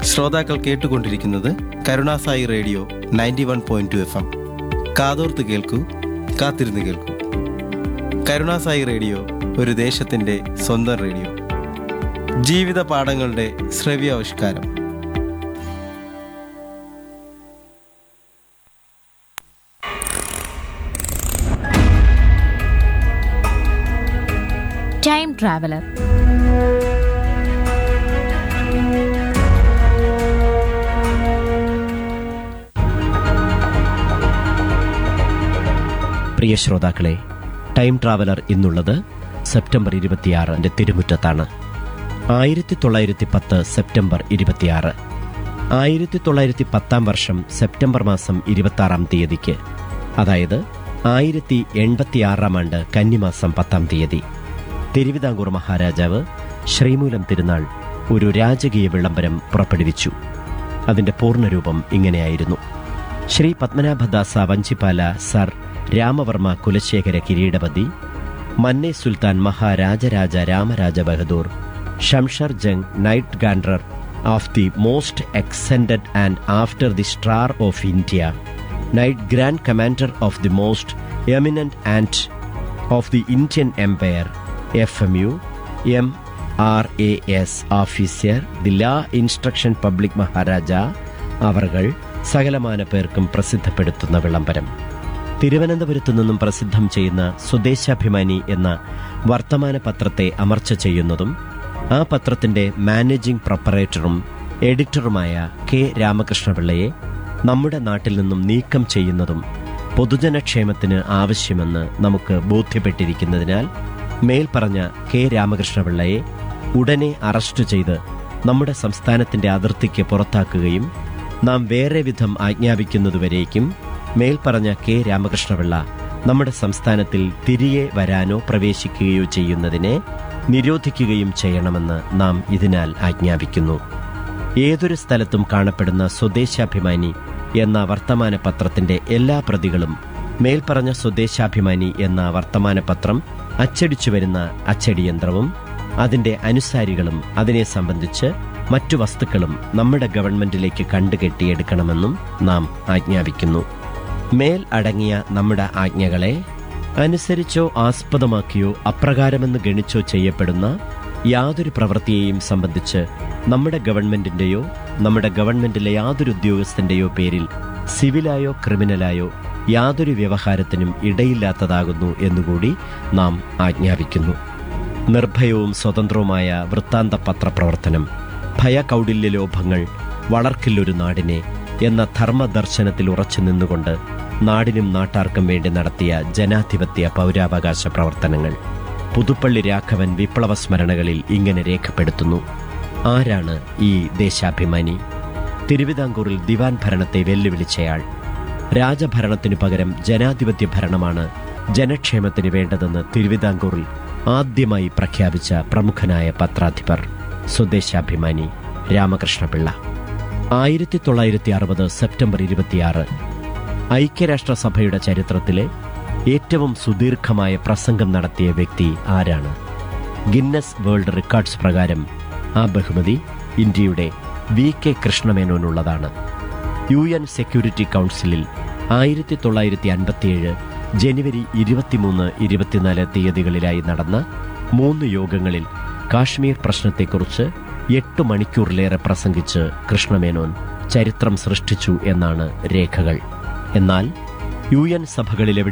ശ്രോതാക്കൾ കേട്ടുകൊണ്ടിരിക്കുന്നത് Karunasai radio ninety one point two F M കാതോർത്ത് കേൾക്കൂ കാത്തിരുന്ന് കേൾക്കൂ കരുണാസായി റേഡിയോ ഒരു ദേശത്തിൻ്റെ സ്വന്തം റേഡിയോ ജീവിത പാഠങ്ങളുടെ ശ്രവ്യാവിഷ്കാരം ടൈം ട്രാവലർ പ്രിയ ശ്രോതാക്കളെ ടൈം ട്രാവലർ ഇന്നുള്ളത് സെപ്റ്റംബർ ഇരുപത്തിയാറിന്റെ തിരുമുറ്റത്താണ് ആയിരത്തി തൊള്ളായിരത്തി പത്ത് സെപ്റ്റംബർ ഇരുപത്തിയാറ് ആയിരത്തി തൊള്ളായിരത്തി പത്താം വർഷം സെപ്റ്റംബർ മാസം ഇരുപത്തി തീയതിക്ക് അതായത് ആയിരത്തി എൺപത്തിയാറാം ആണ്ട് കന്നിമാസം പത്താം തീയതി തിരുവിതാംകൂർ മഹാരാജാവ് ശ്രീമൂലം തിരുനാൾ ഒരു രാജകീയ വിളംബരം പുറപ്പെടുവിച്ചു അതിന്റെ പൂർണ്ണരൂപം ഇങ്ങനെയായിരുന്നു Shri Padmanabhadasa Vanchipala sir Ramavarma Kulasekhara Kiritapati Manne Sultan Maharajaraja Ramaraja Bahadur Shamsher Jung knight grand of the most exalted and after the star of India knight grand commander of the most eminent and of the Indian empire F M U M R A S officer the ലാ instruction public Maharaja അവർകൾ സകലമാന പേർക്കും പ്രസിദ്ധപ്പെടുത്തുന്ന വിളംബരം തിരുവനന്തപുരത്തു നിന്നും പ്രസിദ്ധം ചെയ്യുന്ന സ്വദേശാഭിമാനി എന്ന വർത്തമാന പത്രത്തെ അമർച്ച ചെയ്യുന്നതും ആ പത്രത്തിന്റെ മാനേജിംഗ് പ്രൊപ്പറേറ്ററും എഡിറ്ററുമായ കെ രാമകൃഷ്ണപിള്ളയെ നമ്മുടെ നാട്ടിൽ നിന്നും നീക്കം ചെയ്യുന്നതും പൊതുജനക്ഷേമത്തിന് ആവശ്യമെന്ന് നമുക്ക് ബോധ്യപ്പെട്ടിരിക്കുന്നതിനാൽ മേൽപ്പറഞ്ഞ കെ രാമകൃഷ്ണപിള്ളയെ ഉടനെ അറസ്റ്റ് ചെയ്ത് നമ്മുടെ സംസ്ഥാനത്തിന്റെ അതിർത്തിക്ക് പുറത്താക്കുകയും നാം വേറെ വിധം ആജ്ഞാപിക്കുന്നതുവരേക്കും മേൽപ്പറഞ്ഞ കെ രാമകൃഷ്ണപിള്ള നമ്മുടെ സംസ്ഥാനത്തിൽ തിരികെ വരാനോ പ്രവേശിക്കുകയോ ചെയ്യുന്നതിനെ നിരോധിക്കുകയും ചെയ്യണമെന്ന് നാം ഇതിനാൽ ആജ്ഞാപിക്കുന്നു ഏതൊരു സ്ഥലത്തും കാണപ്പെടുന്ന സ്വദേശാഭിമാനി എന്ന വർത്തമാന പത്രത്തിന്റെ എല്ലാ പ്രതികളും മേൽപ്പറഞ്ഞ സ്വദേശാഭിമാനി എന്ന വർത്തമാന പത്രം അച്ചടിച്ചു വരുന്ന അച്ചടിയന്ത്രവും അതിന്റെ അനുസാരികളും അതിനെ സംബന്ധിച്ച് മറ്റു വസ്തുക്കളും നമ്മുടെ ഗവൺമെന്റിലേക്ക് കണ്ടുകെട്ടിയെടുക്കണമെന്നും നാം ആജ്ഞാപിക്കുന്നു മേൽ അടങ്ങിയ നമ്മുടെ ആജ്ഞകളെ അനുസരിച്ചോ ആസ്പദമാക്കിയോ അപ്രകാരമെന്ന് ഗണിച്ചോ ചെയ്യപ്പെടുന്ന യാതൊരു പ്രവൃത്തിയെയും സംബന്ധിച്ച് നമ്മുടെ ഗവൺമെന്റിന്റെയോ നമ്മുടെ ഗവൺമെന്റിലെ യാതൊരു ഉദ്യോഗസ്ഥന്റെയോ പേരിൽ സിവിലായോ ക്രിമിനലായോ യാതൊരു വ്യവഹാരത്തിനും ഇടയില്ലാത്തതാകുന്നു എന്നുകൂടി നാം ആജ്ഞാപിക്കുന്നു നിർഭയവും സ്വതന്ത്രവുമായ വൃത്താന്ത പത്രപ്രവർത്തനം ഭയകൗടില്യ ലോഭങ്ങൾ വളർക്കില്ലൊരു നാടിനെ എന്ന ധർമ്മദർശനത്തിൽ ഉറച്ചു നിന്നുകൊണ്ട് നാടിനും നാട്ടാർക്കും വേണ്ടി നടത്തിയ ജനാധിപത്യ പൗരാവകാശ പ്രവർത്തനങ്ങൾ പുതുപ്പള്ളി രാഘവൻ വിപ്ലവ സ്മരണകളിൽ ഇങ്ങനെ രേഖപ്പെടുത്തുന്നു ആരാണ് ഈ ദേശാഭിമാനി തിരുവിതാംകൂറിൽ ദിവാൻ ഭരണത്തെ വെല്ലുവിളിച്ചയാൾ രാജഭരണത്തിനു പകരം ജനാധിപത്യ ഭരണമാണ് ജനക്ഷേമത്തിന് വേണ്ടതെന്ന് തിരുവിതാംകൂറിൽ ആദ്യമായി പ്രഖ്യാപിച്ച പ്രമുഖനായ പത്രാധിപർ സ്വദേശാഭിമാനി രാമകൃഷ്ണപിള്ള ആയിരത്തി തൊള്ളായിരത്തി അറുപത് സെപ്റ്റംബർ ഇരുപത്തിയാറ് ഐക്യരാഷ്ട്രസഭയുടെ ചരിത്രത്തിലെ ഏറ്റവും സുദീർഘമായ പ്രസംഗം നടത്തിയ വ്യക്തി ആരാണ് ഗിന്നസ് വേൾഡ് റെക്കോർഡ്സ് പ്രകാരം ആ ബഹുമതി ഇന്ത്യയുടെ വി കെ കൃഷ്ണമേനോനുള്ളതാണ് യു എൻ സെക്യൂരിറ്റി കൗൺസിലിൽ ആയിരത്തി തൊള്ളായിരത്തി അൻപത്തിയേഴ് ജനുവരി ഇരുപത്തിമൂന്ന് ഇരുപത്തിനാല് തീയതികളിലായി നടന്ന മൂന്ന് യോഗങ്ങളിൽ കാശ്മീർ പ്രശ്നത്തെക്കുറിച്ച് എട്ട് മണിക്കൂറിലേറെ പ്രസംഗിച്ച് കൃഷ്ണമേനോൻ ചരിത്രം സൃഷ്ടിച്ചു എന്നാണ് രേഖകൾ എന്നാൽ യു എൻ സഭകളിലെവിടെ